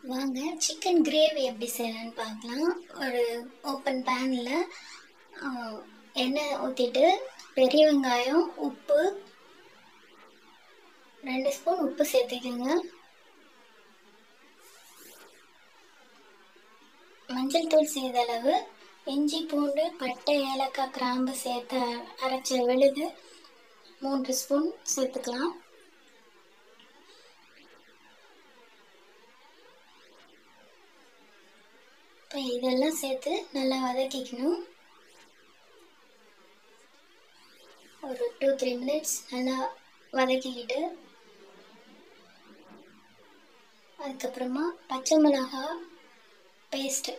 வாங்க chicken gravy எப்படி செய்யலான்னு பார்க்கலாம் ஒரு ஓப்பன் பேனில் எண்ணெய் ஊற்றிட்டு பெரிய வெங்காயம் உப்பு ரெண்டு ஸ்பூன் உப்பு சேர்த்துக்கோங்க மஞ்சள் தூள் சிறிதளவு இஞ்சி பூண்டு பட்டை ஏலக்காய் கிராம்பு சேர்த்து அரைச்ச விழுது மூன்று ஸ்பூன் சேர்த்துக்கலாம் இப்போ இதெல்லாம் சேர்த்து நல்லா வதக்கிக்கணும் ஒரு டூ த்ரீ மினிட்ஸ் நல்லா வதக்கிக்கிட்டு அதுக்கப்புறமா பச்சை மிளகாய் பேஸ்ட்டு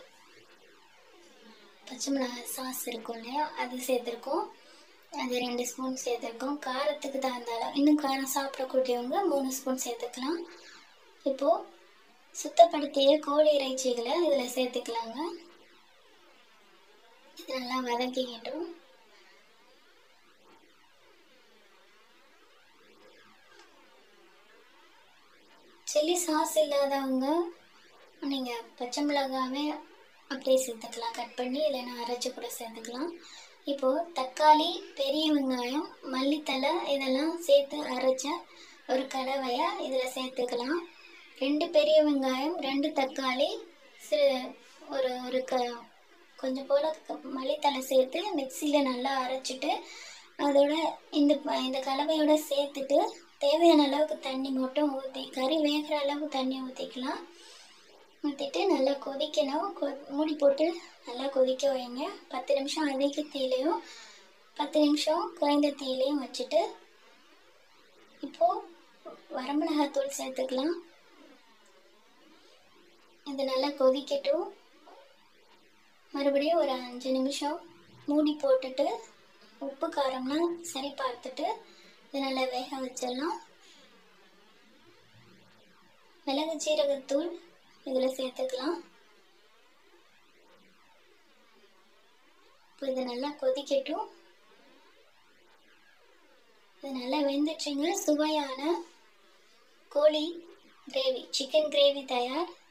பச்சை மிளகாய் சாஸ் இருக்கும் இல்லையா அது சேர்த்துருக்கோம் அது ரெண்டு ஸ்பூன் சேர்த்துருக்கோம் காரத்துக்கு தகுந்த அளவு இன்னும் காரம் சாப்பிடக்கூடியவங்க மூணு ஸ்பூன் சேர்த்துக்கலாம் இப்போது சுத்தப்படுத்திய கோழி இறைச்சிகளை இதில் சேர்த்துக்கலாங்க இது நல்லா வதக்கிக்கிட்டோம் சில்லி சாஸ் இல்லாதவங்க நீங்கள் பச்சை மிளகாவே அப்படியே சேர்த்துக்கலாம் கட் பண்ணி இல்லைன்னா அரைச்சி கூட சேர்த்துக்கலாம் இப்போது தக்காளி பெரிய வெங்காயம் மல்லித்தலை இதெல்லாம் சேர்த்து அரைச்ச ஒரு கலவையை இதில் சேர்த்துக்கலாம் ரெண்டு பெரிய வெங்காயம் ரெண்டு தக்காளி சிறு ஒரு ஒரு க கொஞ்சம் போல் மல்லித்தலை சேர்த்து மிக்சியில் நல்லா அரைச்சிட்டு அதோட இந்த ப- இந்த கலவையோட சேர்த்துட்டு தேவையான அளவுக்கு தண்ணி மட்டும் ஊற்றி கறி வேகிற அளவுக்கு தண்ணி ஊற்றிக்கலாம் ஊற்றிட்டு நல்லா கொதிக்கணும் கொ மூடி போட்டு நல்லா கொதிக்க வைங்க பத்து நிமிஷம் அதிக தீலையும் பத்து நிமிஷம் குறைந்த தீலையும் வச்சுட்டு இப்போது வரமிளகாத்தூள் சேர்த்துக்கலாம் இது நல்லா கொதிக்கட்டும் மறுபடியும் ஒரு அஞ்சு நிமிஷம் மூடி போட்டுட்டு உப்பு காரம்லாம் சரி பார்த்துட்டு இது நல்லா வேக வச்சிடலாம் மிளகு சீரகத்தூள் இதில் சேர்த்துக்கலாம் இப்போ இது நல்லா கொதிக்கட்டும் இது நல்லா வெந்துச்சுங்க சுவையான கோழி கிரேவி சிக்கன் கிரேவி தயார்